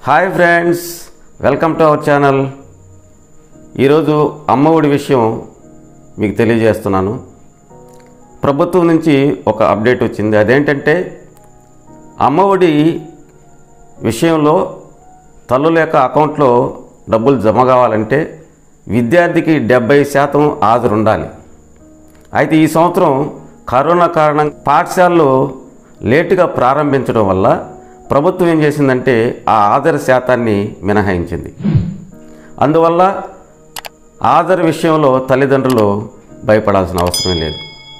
hi friends welcome to our channel ఈరోజు అమ్మఒడి విషయం మీకు తెలియజేస్తున్నాను ప్రభుత్వం నుంచి ఒక అప్డేట్ వచ్చింది అదేంటంటే అమ్మఒడి విషయంలో తల్లుల యొక్క అకౌంట్లో డబ్బులు జమ కావాలంటే విద్యార్థికి డెబ్బై శాతం హాజరు ఉండాలి అయితే ఈ సంవత్సరం కరోనా కారణం పాఠశాలలు లేటుగా ప్రారంభించడం వల్ల ప్రభుత్వం ఏం చేసిందంటే ఆ ఆధార శాతాన్ని మినహాయించింది అందువల్ల ఆధార విషయంలో తల్లిదండ్రులు భయపడాల్సిన అవసరం లేదు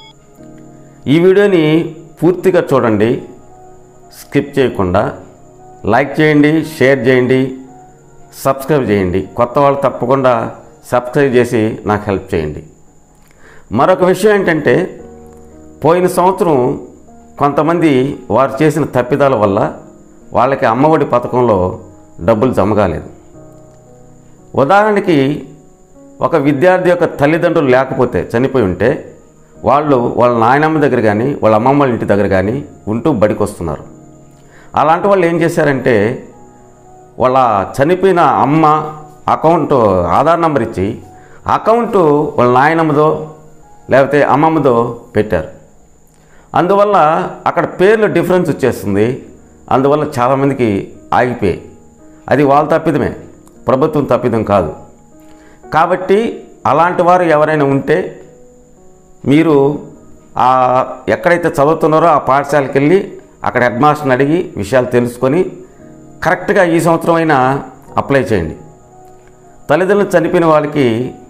ఈ వీడియోని పూర్తిగా చూడండి స్కిప్ చేయకుండా లైక్ చేయండి షేర్ చేయండి సబ్స్క్రైబ్ చేయండి కొత్త వాళ్ళు తప్పకుండా సబ్స్క్రైబ్ చేసి నాకు హెల్ప్ చేయండి మరొక విషయం ఏంటంటే పోయిన సంవత్సరం కొంతమంది వారు చేసిన తప్పిదాల వల్ల వాళ్ళకి అమ్మఒడి పథకంలో డబ్బులు జమ కాలేదు ఉదాహరణకి ఒక విద్యార్థి యొక్క తల్లిదండ్రులు లేకపోతే చనిపోయి ఉంటే వాళ్ళు వాళ్ళ నాయనమ్మ దగ్గర కానీ వాళ్ళ అమ్మమ్మ వాళ్ళ ఇంటి దగ్గర కానీ ఉంటూ బడికి వస్తున్నారు అలాంటి వాళ్ళు ఏం చేశారంటే వాళ్ళ చనిపోయిన అమ్మ అకౌంట్ ఆధార్ నెంబర్ ఇచ్చి అకౌంట్ వాళ్ళ నాయనమ్మదో లేకపోతే అమ్మమ్మదో పెట్టారు అందువల్ల అక్కడ పేర్లు డిఫరెన్స్ వచ్చేస్తుంది అందువల్ల చాలామందికి ఆగిపోయాయి అది వాళ్ళ తప్పిదమే ప్రభుత్వం తప్పిదం కాదు కాబట్టి అలాంటి వారు ఎవరైనా ఉంటే మీరు ఆ ఎక్కడైతే చదువుతున్నారో ఆ పాఠశాలకు వెళ్ళి అక్కడ హెడ్ మాస్టర్ని అడిగి విషయాలు తెలుసుకొని కరెక్ట్గా ఈ సంవత్సరం అయినా అప్లై చేయండి తల్లిదండ్రులు చనిపోయిన వాళ్ళకి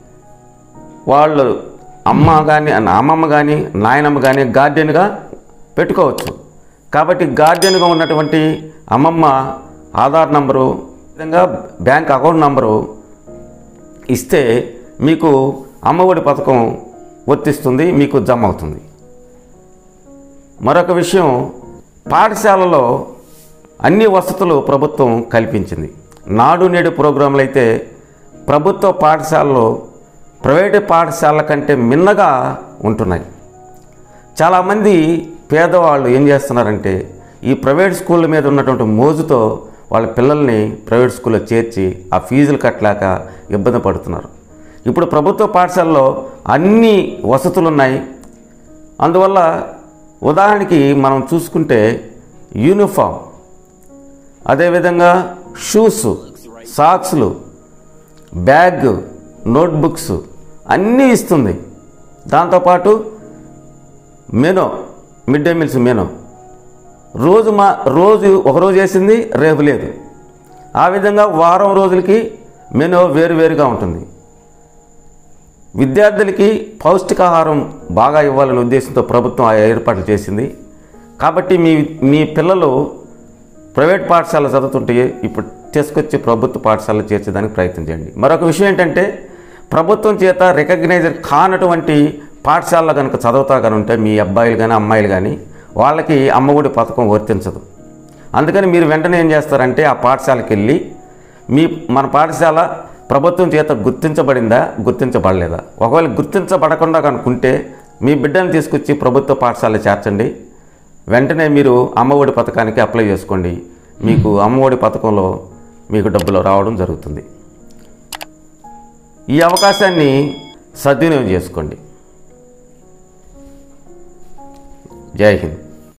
వాళ్ళు అమ్మ కానీ అమ్మమ్మ కానీ నాయనమ్మ కానీ గార్డియన్గా పెట్టుకోవచ్చు కాబట్టి గార్డియన్గా ఉన్నటువంటి అమ్మమ్మ ఆధార్ నంబరు విధంగా బ్యాంక్ అకౌంట్ నంబరు ఇస్తే మీకు అమ్మఒడి పథకం వర్తిస్తుంది మీకు జమ అవుతుంది మరొక విషయం పాఠశాలలో అన్ని వసతులు ప్రభుత్వం కల్పించింది నాడు నేడు ప్రోగ్రాంలు అయితే ప్రభుత్వ పాఠశాలలో ప్రైవేటు పాఠశాలల కంటే మిన్నగా ఉంటున్నాయి చాలామంది పేదవాళ్ళు ఏం చేస్తున్నారంటే ఈ ప్రైవేట్ స్కూళ్ళ మీద ఉన్నటువంటి మోజుతో వాళ్ళ పిల్లల్ని ప్రైవేట్ స్కూల్లో చేర్చి ఆ ఫీజులు కట్టలేక ఇబ్బంది పడుతున్నారు ఇప్పుడు ప్రభుత్వ పాఠశాలలో అన్ని వసతులు ఉన్నాయి అందువల్ల ఉదాహరణకి మనం చూసుకుంటే యూనిఫామ్ అదేవిధంగా షూస్ సాక్స్లు బ్యాగ్ నోట్బుక్స్ అన్నీ ఇస్తుంది దాంతోపాటు మెనో మిడ్ డే మీల్స్ మెనో రోజు మా రోజు ఒకరోజు వేసింది రేపు లేదు ఆ విధంగా వారం రోజులకి మెనో వేరువేరుగా ఉంటుంది విద్యార్థులకి పౌష్టికాహారం బాగా ఇవ్వాలనే ఉద్దేశంతో ప్రభుత్వం ఆ ఏర్పాట్లు చేసింది కాబట్టి మీ మీ పిల్లలు ప్రైవేట్ పాఠశాల చదువుతుంటే ఇప్పుడు తీసుకొచ్చి ప్రభుత్వ పాఠశాలలో చేర్చేదానికి ప్రయత్నం చేయండి మరొక విషయం ఏంటంటే ప్రభుత్వం చేత రికగ్నైజర్ కానటువంటి పాఠశాలలో కనుక చదువుతా కనుక ఉంటే మీ అబ్బాయిలు కానీ అమ్మాయిలు కానీ వాళ్ళకి అమ్మఒడి పథకం వర్తించదు అందుకని మీరు వెంటనే ఏం చేస్తారంటే ఆ పాఠశాలకు వెళ్ళి మీ మన పాఠశాల ప్రభుత్వం చేత గుర్తించబడిందా గుర్తించబడలేదా ఒకవేళ గుర్తించబడకుండా కనుకుంటే మీ బిడ్డను తీసుకొచ్చి ప్రభుత్వ పాఠశాల చేర్చండి వెంటనే మీరు అమ్మఒడి పథకానికి అప్లై చేసుకోండి మీకు అమ్మఒడి పథకంలో మీకు డబ్బులు రావడం జరుగుతుంది ఈ అవకాశాన్ని సద్వినియోగం చేసుకోండి జై హింద్